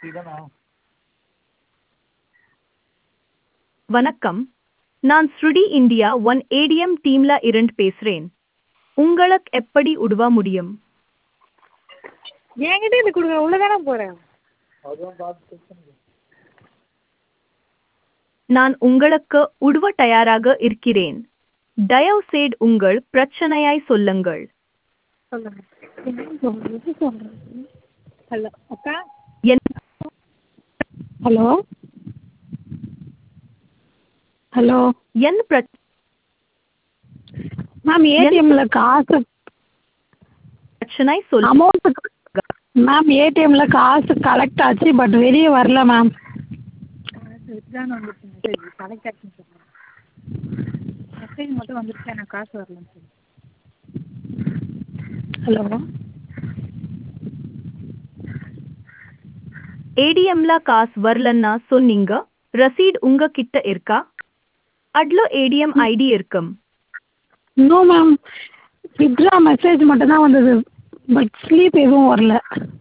இதானா வணக்கம் நான் ஸ்ருடி இந்தியா ஒன் ஏடிஎம் டீம்ல இருந்து பேசுறேன் உங்களுக்கு எப்படி உதவ முடியும் என்கிட்ட இது கொடுங்க உள்ளே தானே போகிறேன் அதுவும் பார்த்து செக் பண்ணுங்க நான் உங்களுக்கு உதவ தயாராக இருக்கிறேன் தயவு செய்து உங்கள் பிரச்சனையாய் சொல்லுங்கள் சொல்லுங்க என்ன சொல்றது எது சொல்றது ஹலோ அக்கா என் ஹலோ ஹலோ என் பிரச்சனை மேம் ஏடிஎம்ல காசு சொல் அமௌண்ட் மேம் ஏடிஎம்ல காசு கலெக்ட் ஆச்சு பட் வெளியே வரல மேம் காசு வித்ட்ரான் வந்துருச்சு மெசேஜ் கலெக்ட் ஆச்சுன்னு சொல்லுங்கள் மெசேஜ் மட்டும் வந்துருச்சு எனக்கு காசு வரலன்னு சொல்லி ஹலோ ஏடிஎம்ல காசு வரலன்னா சொன்னீங்க ரசீட் உங்க கிட்ட இருக்கா அட்ல ஏடிஎம் ஐடி இருக்கும் நோ மேம் வித்ட்ரா மெசேஜ் மட்டும் தான் வந்தது பட் ஸ்லீப் எதுவும் வரல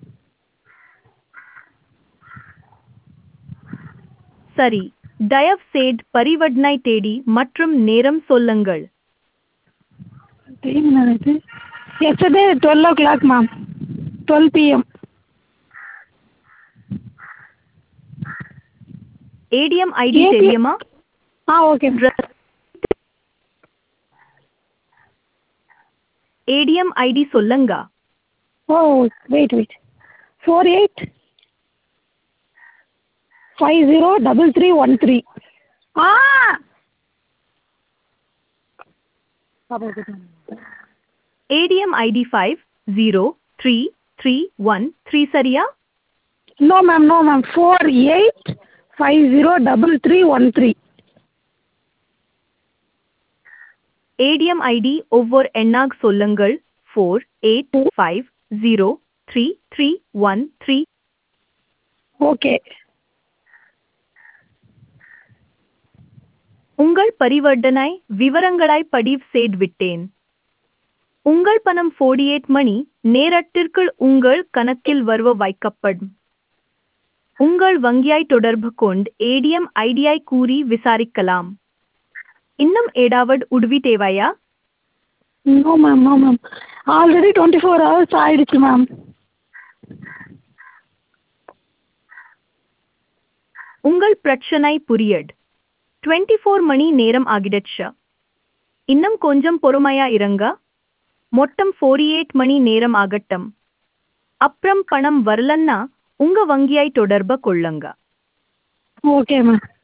சரி தயவு செய்து பரிவர்த்தனை தேதி மற்றும் நேரம் சொல்லுங்கள் டைம் என்னது yesterday twelve o'clock ma'am twelve PM ATM ID ATM தெரியுமா ah okay ma'am ATM ID சொல்லுங்க oh wait wait four eight five zero double three one three ah ATM ID five zero three three one three சரியா no ma'am no ma'am four eight five zero double three one three ATM ID ஒவ்வொரு எண்ணாக சொல்லுங்கள் four eight five zero three three one three okay உங்கள் பரிவர்த்தனை விவரங்களை பதிவு செய்து விட்டேன் உங்கள் பணம் 48 மணி நேரத்திற்குள் உங்கள் கணக்கில் வரவு வைக்கப்படும் உங்கள் வங்கியை தொடர்பு கொண்டு ஏடிஎம் ஐடியை கூறி விசாரிக்கலாம் இன்னும் ஏதாவது உதவி தேவையா no ma'am no ma'am already twenty four hours ஆயிடுச்சு மேம் உங்கள் பிரச்சனை புரியட் 24 ஃபோர் மணி நேரம் ஆகிடுச்சு இன்னும் கொஞ்சம் பொறுமையா இருங்க மொத்தம் 48 மணி நேரம் ஆகட்டும் அப்புறம் பணம் வரலன்னா உங்க வங்கியை தொடர்பு கொள்ளுங்க ஓகே மேம்